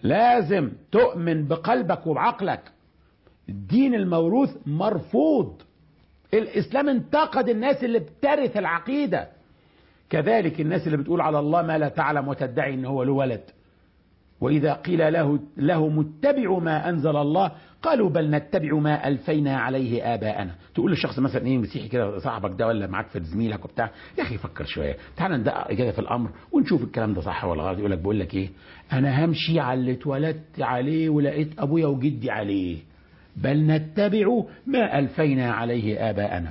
لازم تؤمن بقلبك وبعقلك الدين الموروث مرفوض الاسلام انتقد الناس اللي بترث العقيده كذلك الناس اللي بتقول على الله ما لا تعلم وتدعي ان هو له ولد واذا قيل له لهم اتبعوا ما انزل الله قالوا بل نتبع ما الفينا عليه اباءنا تقول للشخص مثلا ايه مسيحي كده صاحبك ده ولا معاك في زميلك وبتاع يا اخي فكر شويه تعال ندقق كده في الامر ونشوف الكلام ده صح ولا غلط يقول لك بقول لك ايه انا همشي على اللي اتولدت عليه ولقيت ابويا وجدي عليه بل نتبع ما الفينا عليه اباءنا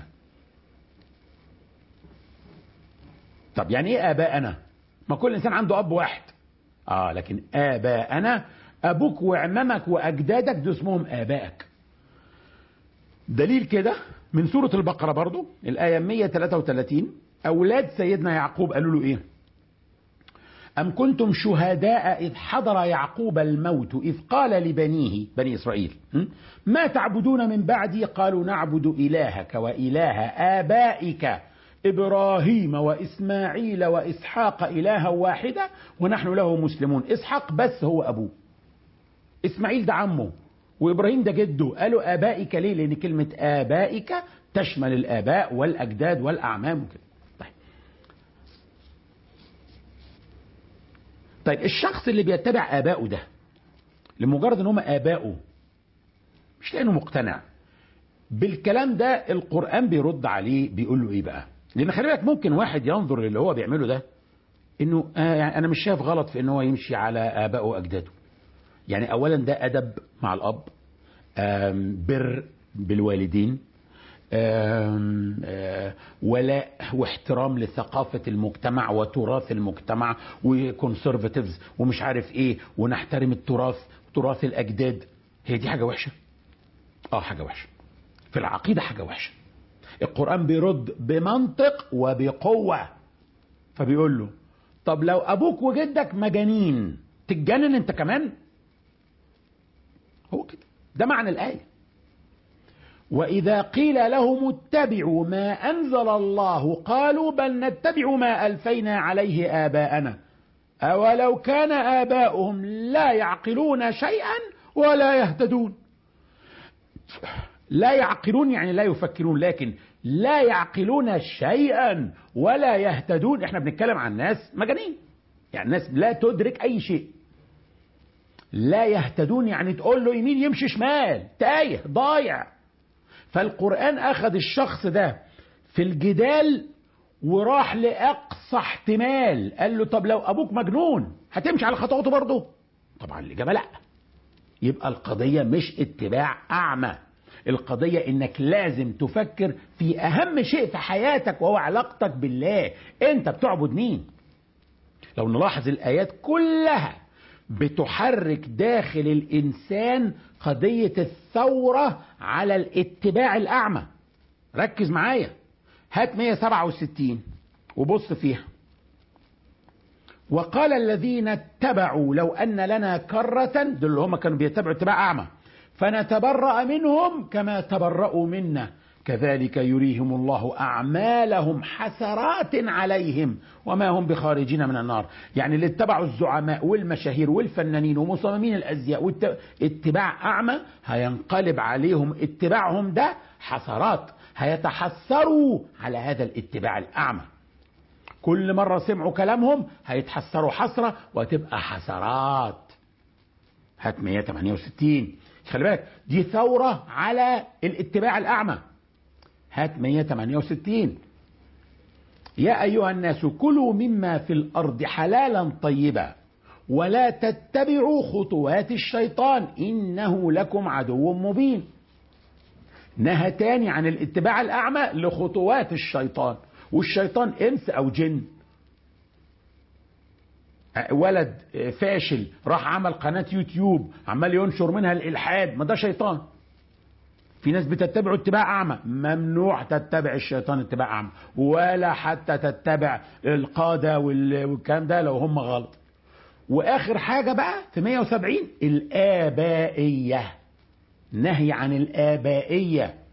طب يعني ايه اباءنا ما كل انسان عنده اب واحد اه لكن اباءنا ابوك وعمامك واجدادك دول اسمهم ابائك دليل كده من سورة البقرة برضو الآية 133 أولاد سيدنا يعقوب قالوا له إيه أم كنتم شهداء إذ حضر يعقوب الموت إذ قال لبنيه بني إسرائيل م? ما تعبدون من بعدي قالوا نعبد إلهك وإله آبائك إبراهيم وإسماعيل وإسحاق إلها واحدة ونحن له مسلمون إسحاق بس هو أبوه إسماعيل ده عمه وإبراهيم ده جده قالوا آبائك ليه لأن كلمة آبائك تشمل الآباء والأجداد والأعمام وكده طيب. طيب الشخص اللي بيتبع آبائه ده لمجرد ان هم آبائه مش لأنه مقتنع بالكلام ده القرآن بيرد عليه بيقول له ايه بقى لان خلي بالك ممكن واحد ينظر للي هو بيعمله ده انه آه يعني انا مش شايف غلط في ان هو يمشي على ابائه واجداده يعني اولا ده ادب مع الاب بر بالوالدين ولاء واحترام لثقافة المجتمع وتراث المجتمع وكونسرفاتيفز ومش عارف ايه ونحترم التراث تراث الاجداد هي دي حاجة وحشة اه حاجة وحشة في العقيدة حاجة وحشة القرآن بيرد بمنطق وبقوة فبيقول له طب لو ابوك وجدك مجانين تتجنن انت كمان هو كده ده معنى الآية وإذا قيل لهم اتبعوا ما أنزل الله قالوا بل نتبع ما ألفينا عليه آباءنا أولو كان آباؤهم لا يعقلون شيئا ولا يهتدون لا يعقلون يعني لا يفكرون لكن لا يعقلون شيئا ولا يهتدون احنا بنتكلم عن ناس مجانين يعني ناس لا تدرك أي شيء لا يهتدون يعني تقول له يمين يمشي شمال تايه ضايع فالقرآن أخذ الشخص ده في الجدال وراح لأقصى احتمال قال له طب لو أبوك مجنون هتمشي على خطواته برضه طبعا الإجابة لا يبقى القضية مش اتباع أعمى القضية انك لازم تفكر في اهم شيء في حياتك وهو علاقتك بالله انت بتعبد مين لو نلاحظ الايات كلها بتحرك داخل الانسان قضيه الثوره على الاتباع الاعمى ركز معايا هات 167 وبص فيها وقال الذين اتبعوا لو ان لنا كره دول اللي هم كانوا بيتبعوا اتباع اعمى فنتبرأ منهم كما تبرأوا منا كذلك يريهم الله أعمالهم حسرات عليهم وما هم بخارجين من النار يعني اللي اتبعوا الزعماء والمشاهير والفنانين ومصممين الأزياء واتباع أعمى هينقلب عليهم اتباعهم ده حسرات هيتحسروا على هذا الاتباع الأعمى كل مرة سمعوا كلامهم هيتحسروا حسرة وتبقى حسرات هات 168 خلي بالك دي ثورة على الاتباع الأعمى هات 168 يا أيها الناس كلوا مما في الأرض حلالا طيبا ولا تتبعوا خطوات الشيطان إنه لكم عدو مبين نهى تاني عن الاتباع الأعمى لخطوات الشيطان والشيطان إنس أو جن ولد فاشل راح عمل قناة يوتيوب عمال ينشر منها الإلحاد ما ده شيطان في ناس بتتبعه اتباع أعمى ممنوع تتبع الشيطان اتباع أعمى ولا حتى تتبع القادة والكلام ده لو هم غلط وآخر حاجة بقى في 170 الآبائية نهي عن الآبائية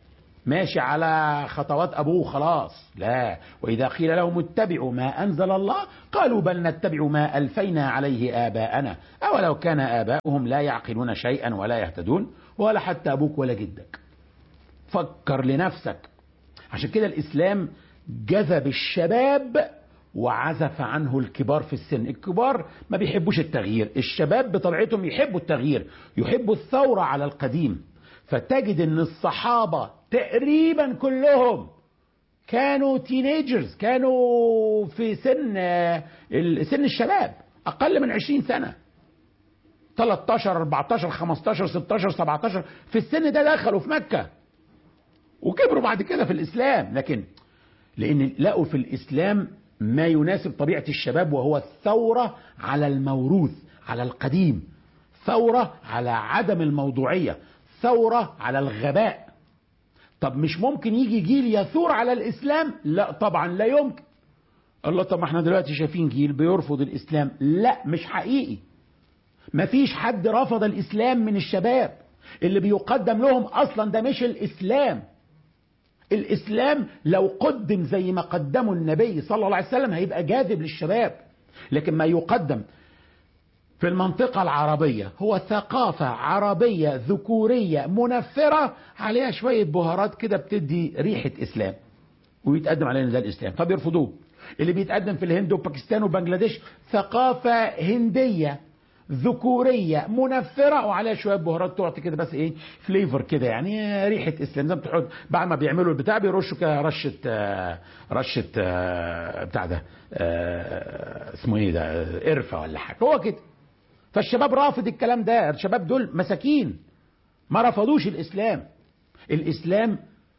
ماشي على خطوات أبوه خلاص لا وإذا قيل لهم اتبعوا ما أنزل الله قالوا بل نتبع ما ألفينا عليه آباءنا أولو كان آباؤهم لا يعقلون شيئا ولا يهتدون ولا حتى أبوك ولا جدك فكر لنفسك عشان كده الإسلام جذب الشباب وعزف عنه الكبار في السن الكبار ما بيحبوش التغيير الشباب بطبيعتهم يحبوا التغيير يحبوا الثورة على القديم فتجد ان الصحابة تقريبا كلهم كانوا تينيجرز كانوا في سن سن الشباب اقل من 20 سنة 13 14 15 16 17 في السن ده دخلوا في مكة وكبروا بعد كده في الاسلام لكن لان لقوا في الاسلام ما يناسب طبيعة الشباب وهو الثورة على الموروث على القديم ثورة على عدم الموضوعية ثورة على الغباء طب مش ممكن يجي جيل يثور على الإسلام لا طبعا لا يمكن الله طب ما احنا دلوقتي شايفين جيل بيرفض الإسلام لا مش حقيقي مفيش حد رفض الإسلام من الشباب اللي بيقدم لهم أصلا ده مش الإسلام الإسلام لو قدم زي ما قدمه النبي صلى الله عليه وسلم هيبقى جاذب للشباب لكن ما يقدم في المنطقة العربية هو ثقافة عربية ذكورية منفرة عليها شوية بهارات كده بتدي ريحة إسلام ويتقدم علينا ده الإسلام فبيرفضوه اللي بيتقدم في الهند وباكستان وبنجلاديش ثقافة هندية ذكورية منفرة وعليها شوية بهارات تعطي كده بس ايه فليفر كده يعني ريحة اسلام زي ما بتحط بعد ما بيعملوا البتاع بيرشوا كده رشة آه رشة آه بتاع ده آه اسمه ايه ده قرفة ولا حاجة هو كده فالشباب رافض الكلام ده الشباب دول مساكين ما رفضوش الاسلام الاسلام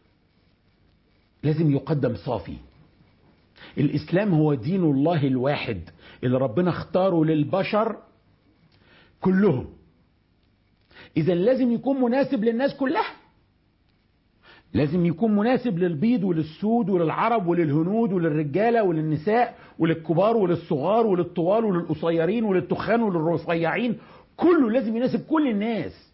لازم يقدم صافي الاسلام هو دين الله الواحد اللي ربنا اختاره للبشر كلهم اذا لازم يكون مناسب للناس كلها لازم يكون مناسب للبيض وللسود وللعرب وللهنود وللرجاله وللنساء وللكبار وللصغار وللطوال وللقصيرين وللتخان وللرفيعين كله لازم يناسب كل الناس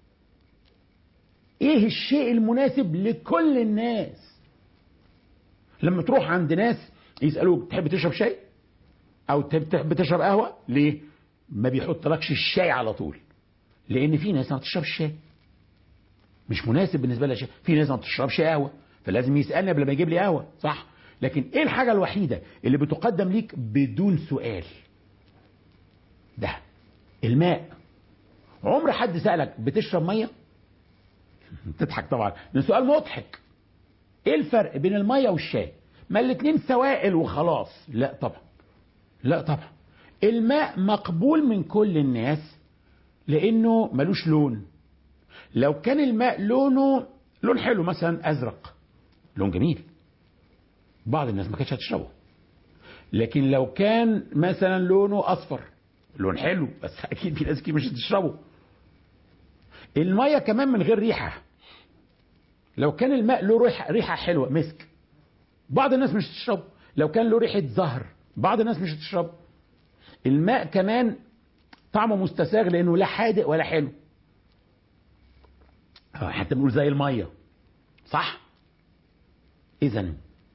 ايه الشيء المناسب لكل الناس لما تروح عند ناس يسالوك تحب تشرب شاي او تحب تشرب قهوه ليه ما بيحطلكش الشاي على طول لان في ناس ما بتشربش شاي مش مناسب بالنسبه لها شاي في ناس ما بتشربش قهوه فلازم يسالني قبل ما يجيب لي قهوه صح لكن ايه الحاجه الوحيده اللي بتقدم ليك بدون سؤال ده الماء عمر حد سالك بتشرب ميه تضحك طبعا ده سؤال مضحك ايه الفرق بين الميه والشاي ما الاتنين سوائل وخلاص لا طبعا لا طبعا الماء مقبول من كل الناس لانه ملوش لون لو كان الماء لونه لون حلو مثلا ازرق لون جميل بعض الناس ما كانتش هتشربه لكن لو كان مثلا لونه اصفر لون حلو بس اكيد في ناس كتير مش هتشربه الميه كمان من غير ريحه لو كان الماء له ريحه ريحه حلوه مسك بعض الناس مش هتشربه لو كان له ريحه زهر بعض الناس مش هتشربه الماء كمان طعمه مستساغ لانه لا حادق ولا حلو حتى بنقول زي الميه صح اذا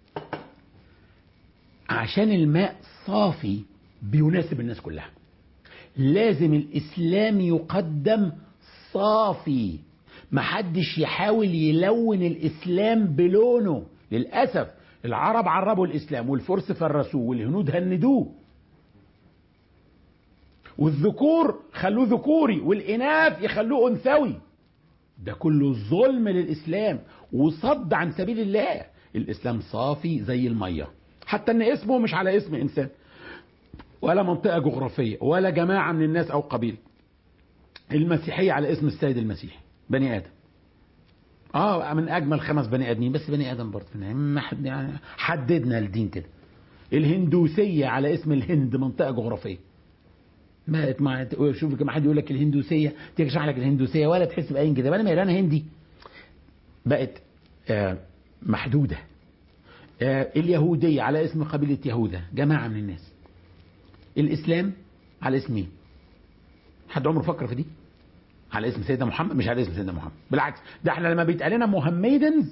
عشان الماء صافي بيناسب الناس كلها لازم الاسلام يقدم صافي محدش يحاول يلون الاسلام بلونه للاسف العرب عربوا الاسلام والفرس فرسوه والهنود هندوه والذكور خلوه ذكوري والإناث يخلوه أنثوي ده كله ظلم للإسلام وصد عن سبيل الله الإسلام صافي زي المية حتى أن اسمه مش على اسم إنسان ولا منطقة جغرافية ولا جماعة من الناس أو قبيلة المسيحية على اسم السيد المسيح بني آدم اه من اجمل خمس بني ادمين بس بني ادم برضه ما حد يعني حددنا الدين كده الهندوسيه على اسم الهند منطقه جغرافيه ما ما شوف لما حد يقول لك الهندوسيه تيجي اشرح لك الهندوسيه ولا تحس باي كده انا مالي انا هندي بقت آه محدوده آه اليهوديه على اسم قبيله يهوذا جماعه من الناس الاسلام على اسم مين حد عمره فكر في دي على اسم سيدنا محمد مش على اسم سيدنا محمد بالعكس ده احنا لما بيتقال لنا محمدنز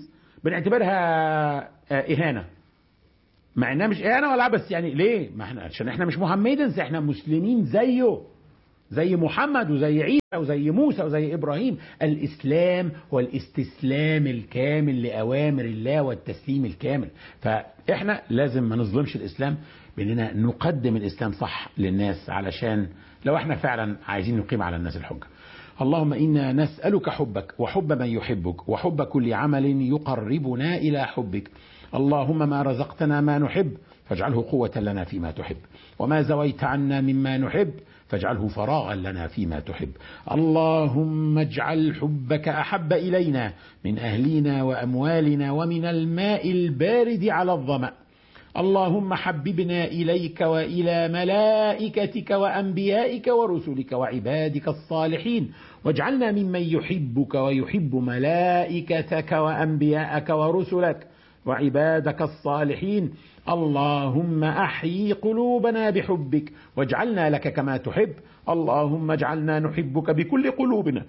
بنعتبرها آه، إهانة مع انها مش اهانه ولا بس يعني ليه؟ ما احنا عشان احنا مش محمدنز احنا مسلمين زيه زي محمد وزي عيسى وزي موسى وزي ابراهيم الاسلام هو الاستسلام الكامل لاوامر الله والتسليم الكامل فاحنا لازم ما نظلمش الاسلام باننا نقدم الاسلام صح للناس علشان لو احنا فعلا عايزين نقيم على الناس الحجه اللهم انا نسالك حبك وحب من يحبك وحب كل عمل يقربنا الى حبك اللهم ما رزقتنا ما نحب فاجعله قوة لنا فيما تحب وما زويت عنا مما نحب فاجعله فراغا لنا فيما تحب اللهم اجعل حبك أحب إلينا من أهلنا وأموالنا ومن الماء البارد على الظمأ اللهم حببنا إليك وإلى ملائكتك وأنبيائك ورسلك وعبادك الصالحين واجعلنا ممن يحبك ويحب ملائكتك وأنبياءك ورسلك وعبادك الصالحين اللهم احيي قلوبنا بحبك واجعلنا لك كما تحب اللهم اجعلنا نحبك بكل قلوبنا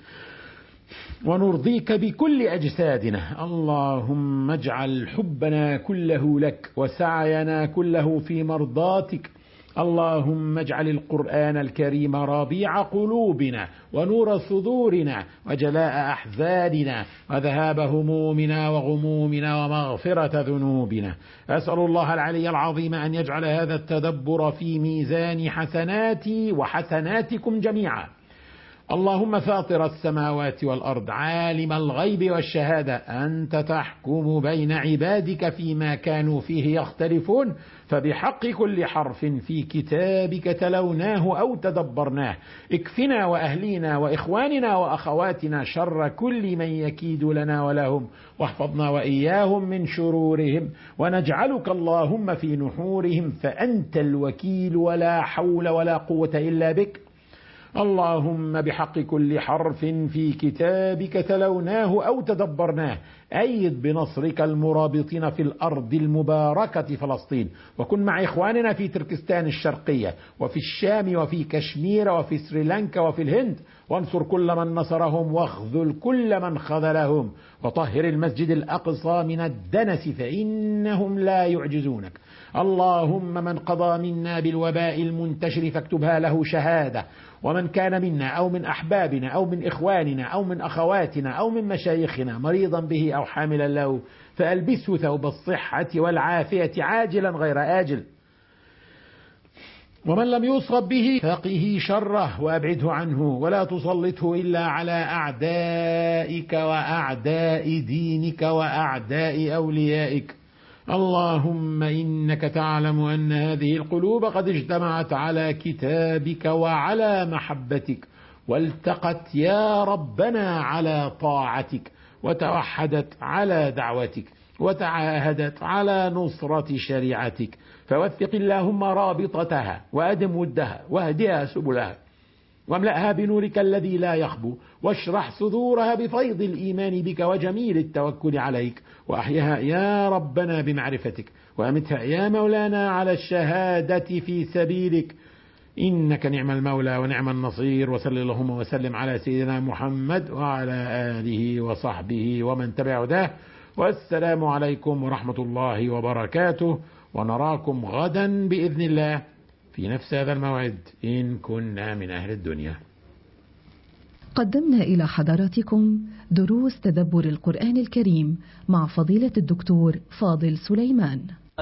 ونرضيك بكل اجسادنا اللهم اجعل حبنا كله لك وسعينا كله في مرضاتك اللهم اجعل القرآن الكريم ربيع قلوبنا ونور صدورنا وجلاء أحزاننا وذهاب همومنا وغمومنا ومغفرة ذنوبنا أسأل الله العلي العظيم أن يجعل هذا التدبر في ميزان حسناتي وحسناتكم جميعا اللهم فاطر السماوات والأرض عالم الغيب والشهادة أنت تحكم بين عبادك فيما كانوا فيه يختلفون فبحق كل حرف في كتابك تلوناه أو تدبرناه اكفنا وأهلينا وإخواننا وأخواتنا شر كل من يكيد لنا ولهم واحفظنا وإياهم من شرورهم ونجعلك اللهم في نحورهم فأنت الوكيل ولا حول ولا قوة إلا بك اللهم بحق كل حرف في كتابك تلوناه أو تدبرناه أيد بنصرك المرابطين في الأرض المباركة فلسطين وكن مع إخواننا في تركستان الشرقية وفي الشام وفي كشمير وفي سريلانكا وفي الهند وانصر كل من نصرهم واخذل كل من خذلهم وطهر المسجد الأقصى من الدنس فإنهم لا يعجزونك اللهم من قضى منا بالوباء المنتشر فاكتبها له شهادة ومن كان منا أو من أحبابنا أو من إخواننا أو من أخواتنا أو من مشايخنا مريضا به أو حاملا له فألبسه ثوب الصحة والعافية عاجلا غير آجل ومن لم يصب به فقه شره وأبعده عنه ولا تسلطه إلا على أعدائك وأعداء دينك وأعداء أوليائك اللهم إنك تعلم أن هذه القلوب قد اجتمعت على كتابك وعلى محبتك والتقت يا ربنا على طاعتك وتوحدت على دعوتك وتعاهدت على نصرة شريعتك فوثق اللهم رابطتها وأدم ودها واهدها سبلها واملأها بنورك الذي لا يخبو واشرح صدورها بفيض الإيمان بك وجميل التوكل عليك وأحيها يا ربنا بمعرفتك وأمتها يا مولانا على الشهادة في سبيلك إنك نعم المولى ونعم النصير وصل اللهم وسلم على سيدنا محمد وعلى آله وصحبه ومن تبع هداه والسلام عليكم ورحمة الله وبركاته ونراكم غدا بإذن الله في نفس هذا الموعد إن كنا من أهل الدنيا قدمنا إلى حضراتكم دروس تدبر القرآن الكريم مع فضيلة الدكتور فاضل سليمان